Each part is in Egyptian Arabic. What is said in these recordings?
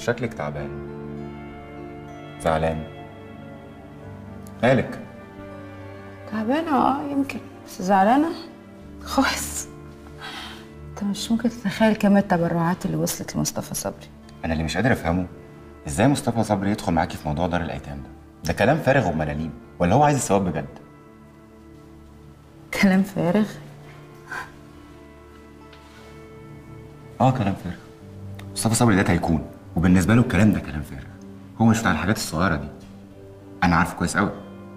شكلك تعبان زعلان مالك تعبانة اه يمكن بس زعلانة خالص انت مش ممكن تتخيل كم التبرعات اللي وصلت لمصطفى صبري انا اللي مش قادر افهمه ازاي مصطفى صبري يدخل معاكي في موضوع دار الايتام ده ده كلام فارغ وملاليم ولا هو عايز الثواب بجد كلام فارغ اه كلام فارغ مصطفى صبري ده تيكون وبالنسبه له الكلام ده كلام فارغ هو مش بتاع الحاجات الصغيره دي انا عارفه كويس قوي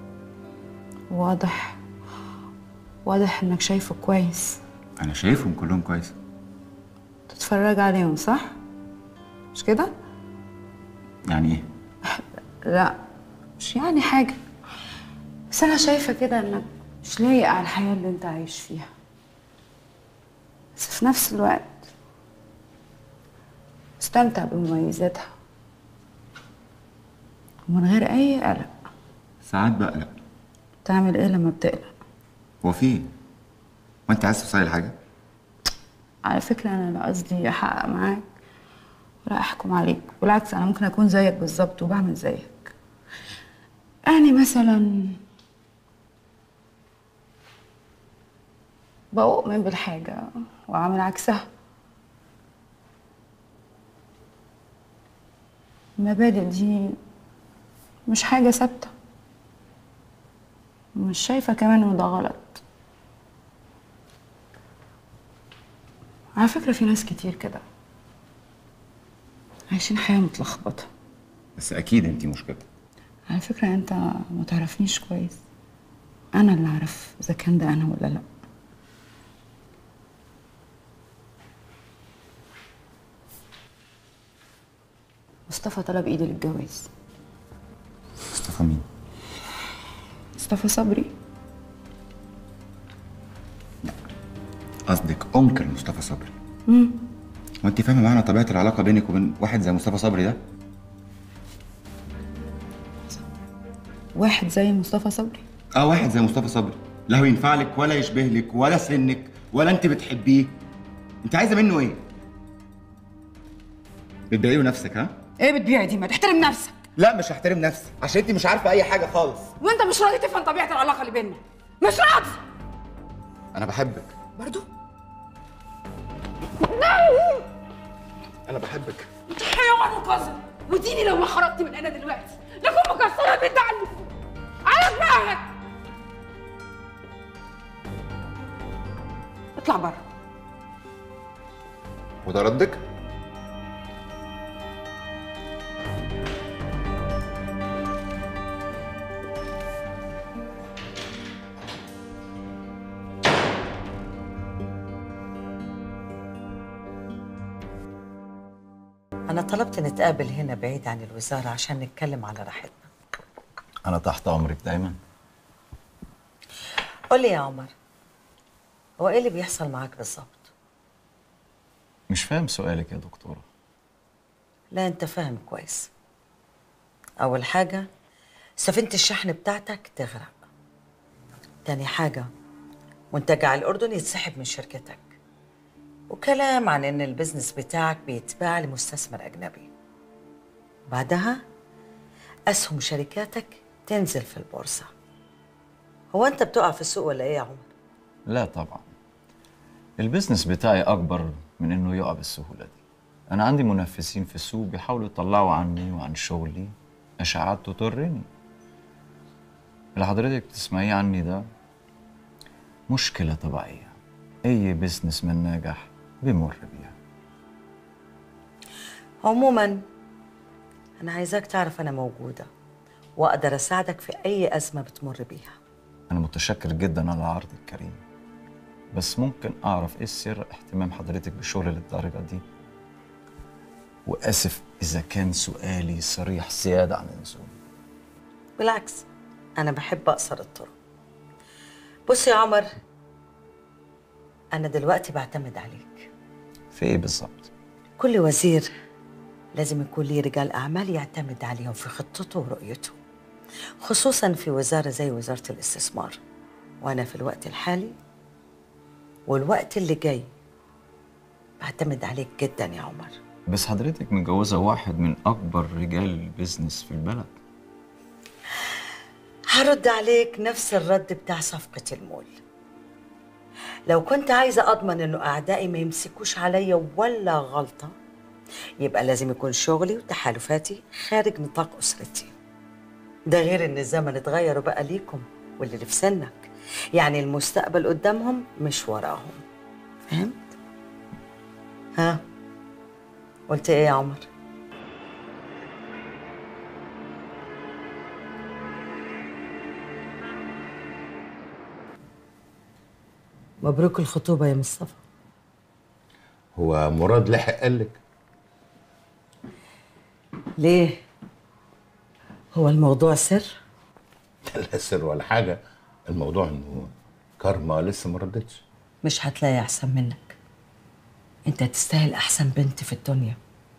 واضح واضح انك شايفه كويس انا شايفهم كلهم كويس تتفرج عليهم صح مش كده يعني ايه لا مش يعني حاجة بس أنا شايفة كده إنك مش لايق على الحياة اللي أنت عايش فيها بس في نفس الوقت استمتع بمميزاتها ومن غير أي قلق ساعات بقلق تعمل إيه لما بتقلق هو في ايه وانت عايز توصلي لحاجه على فكرة أنا لا قصدي أحقق معاك ولا أحكم عليك بالعكس أنا ممكن أكون زيك بالظبط وبعمل زيك يعني مثلا بؤمن بالحاجة وأعمل عكسها المبادئ دي مش حاجة ثابتة مش شايفة كمان إنه ده غلط على فكرة في ناس كتير كده عايشين حياة متلخبطة بس اكيد انت مش كده على فكرة انت ما تعرفنيش كويس انا اللي اعرف اذا كان ده انا ولا لا مصطفى طلب ايدي للجواز مصطفى مين مصطفى صبري قصدك انكل مصطفى صبري وانت فاهمه معنى طبيعه العلاقه بينك وبين واحد زي مصطفى صبري ده واحد زي مصطفى صبري اه واحد زي مصطفى صبري لا هو ينفع لك ولا يشبه لك ولا سنك ولا انت بتحبيه انت عايزه منه ايه بتبيعي له نفسك ها ايه بتبيع دي ما تحترم نفسك لا مش هحترم نفسي عشان انت مش عارفه اي حاجه خالص وانت مش راضي تفهم طبيعة العلاقة اللي بيننا مش راضي انا بحبك برضو انا بحبك انت حيوان وقذر وديني لو ما خرجت من هنا دلوقتي لكم مكسرة البيت عني على دماغك اطلع بره وده ردك أنا طلبت نتقابل هنا بعيد عن الوزارة عشان نتكلم على راحتنا أنا تحت أمرك دايما قول لي يا عمر هو إيه اللي بيحصل معاك بالظبط؟ مش فاهم سؤالك يا دكتورة لا أنت فاهم كويس أول حاجة سفينة الشحن بتاعتك تغرق تاني حاجة منتجع الأردن يتسحب من شركتك وكلام عن إن البزنس بتاعك بيتباع لمستثمر أجنبي بعدها أسهم شركاتك تنزل في البورصة هو أنت بتقع في السوق ولا إيه يا عمر؟ لا طبعا البيزنس بتاعي أكبر من إنه يقع بالسهولة دي أنا عندي منافسين في السوق بيحاولوا يطلعوا عني وعن شغلي إشاعات تضرني اللي حضرتك بتسمعيه عني ده مشكلة طبيعية أي بيزنس من ناجح بيمر بيها عموما أنا عايزاك تعرف أنا موجودة وأقدر أساعدك في أي أزمة بتمر بيها أنا متشكر جدا على عرض الكريم بس ممكن أعرف إيه سر اهتمام حضرتك بالشغل للدرجة دي وآسف إذا كان سؤالي صريح زيادة عن اللزوم بالعكس أنا بحب أقصر الطرق بص يا عمر أنا دلوقتي بعتمد عليك في إيه بالظبط؟ كل وزير لازم يكون ليه رجال أعمال يعتمد عليهم في خطته ورؤيته خصوصا في وزارة زي وزارة الاستثمار وأنا في الوقت الحالي والوقت اللي جاي بعتمد عليك جدا يا عمر بس حضرتك متجوزة واحد من أكبر رجال البيزنس في البلد هرد عليك نفس الرد بتاع صفقة المول لو كنت عايزة أضمن إنه أعدائي ما يمسكوش عليا ولا غلطة يبقى لازم يكون شغلي وتحالفاتي خارج نطاق أسرتي ده غير إن الزمن اتغير وبقى ليكم واللي في سنك يعني المستقبل قدامهم مش وراهم فهمت؟ ها قلت إيه يا عمر؟ مبروك الخطوبة يا مصطفى هو مراد لحق قال لك ليه؟ هو الموضوع سر؟ لا سر ولا حاجه الموضوع انه كارما لسه ما ردتش مش هتلاقي أحسن منك أنت تستاهل أحسن بنت في الدنيا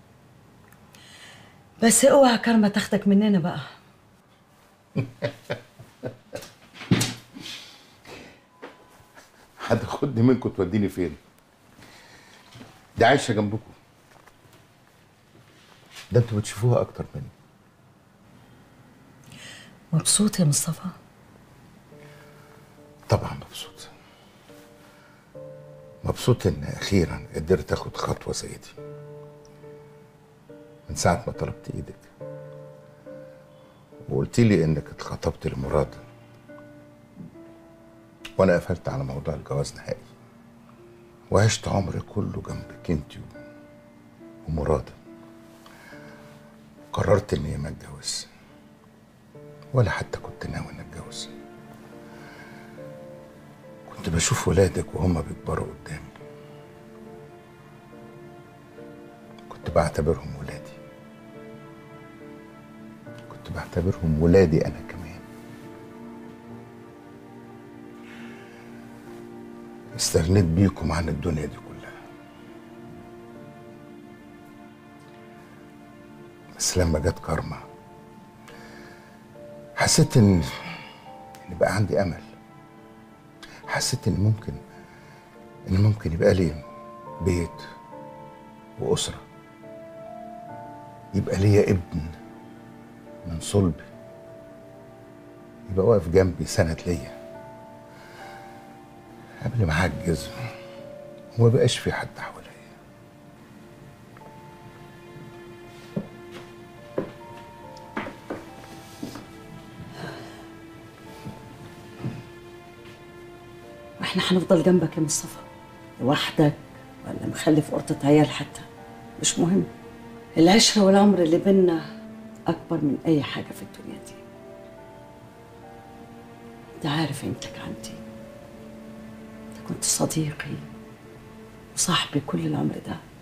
بس اوعى كارما تاخدك مننا بقى هتاخدني منكم توديني فين دي عايشه جنبكم ده انتوا بتشوفوها اكتر مني مبسوط يا مصطفى؟ طبعا مبسوط مبسوط ان اخيرا قدرت اخد خطوه زي دي من ساعه ما طلبت ايدك وقلت لي انك اتخطبت لمراد وانا قفلت على موضوع الجواز نهائي وعشت عمري كله جنبك انت ومراد قررت اني ما اتجوز ولا حتى كنت ناوي اني اتجوز كنت بشوف ولادك وهم بيكبروا قدامي كنت بعتبرهم ولادي كنت بعتبرهم ولادي انا كمان استغنيت بيكم عن الدنيا دي كلها بس لما جت كارما حسيت ان ان بقى عندي امل حسيت ان ممكن ان ممكن يبقى لي بيت واسره يبقى ليا ابن من صلبي يبقى واقف جنبي سند ليا قبل ما اعجز وما بقاش في حد حواليا واحنا هنفضل جنبك يا مصطفى لوحدك ولا مخلف قرطة عيال حتى مش مهم العشرة والعمر اللي بينا أكبر من أي حاجة في الدنيا دي أنت عارف قيمتك عندي أنت كنت صديقي وصاحبي كل العمر ده